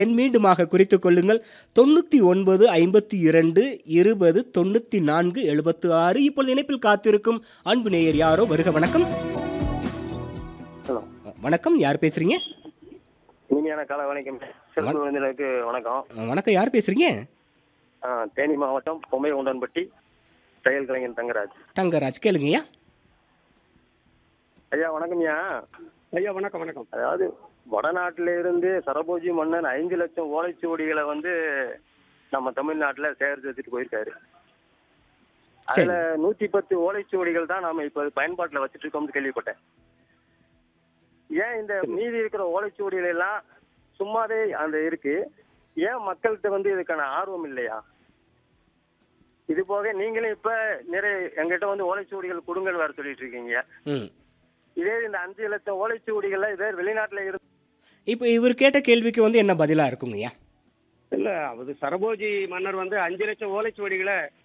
எண் மீண்டுமாக குறித்துக் கொள்ளுங்கள் தொண்ணூற்றி ஒன்பது ஐம்பத்தி இரண்டு இருபது தொண்ணூற்றி நான்கு எழுபத்து ஆறு இப்பொழுது இணைப்பில் காத்திருக்கும் அன்பு நேயர் யாரோ வருக வணக்கம் ஹலோ வணக்கம் யார் பேசுறீங்க இனிமையான கால வணக்கம் சிறப்பு விருந்தினருக்கு வணக்கம் வணக்கம் யார் பேசுறீங்க ஆ, தேனி மாவட்டம் பொம்மை உண்டன்பட்டி தையல் கலைஞன் தங்கராஜ் தங்கராஜ் கேளுங்கய்யா ஐயா வணக்கம்யா ஐயா வணக்கம் வணக்கம் அதாவது வடநாட்டில இருந்து சரபோஜி மன்னன் ஐந்து லட்சம் ஓலைச்சுவடிகளை வந்து நம்ம தமிழ்நாட்டுல சேகரித்து வச்சுட்டு போயிருக்காரு அதுல நூத்தி பத்து ஓலைச்சுவடிகள் தான் நாம இப்ப பயன்பாட்டுல வச்சுட்டு இருக்கோம்னு கேள்விப்பட்டேன் ஏன் இந்த மீதி இருக்கிற ஓலைச்சுவடிகள் எல்லாம் சும்மாவே அந்த இருக்கு ஏன் மக்கள்கிட்ட வந்து இதுக்கான ஆர்வம் இல்லையா இது போக நீங்களும் இப்ப நிறைய எங்கிட்ட வந்து ஓலைச்சுவடிகள் கொடுங்கன்னு வேற சொல்லிட்டு இருக்கீங்க ம் இதே இந்த அஞ்சு லட்சம் ஓலைச்சுவடிகள்ல இதே வெளிநாட்டுல இருந்து இப்போ இவர் கேட்ட கேள்விக்கு வந்து என்ன பதிலாக இருக்குங்கய்யா இல்ல அது சரபோஜி மன்னர் வந்து அஞ்சு லட்சம் ஓலைச்சுவடிகளை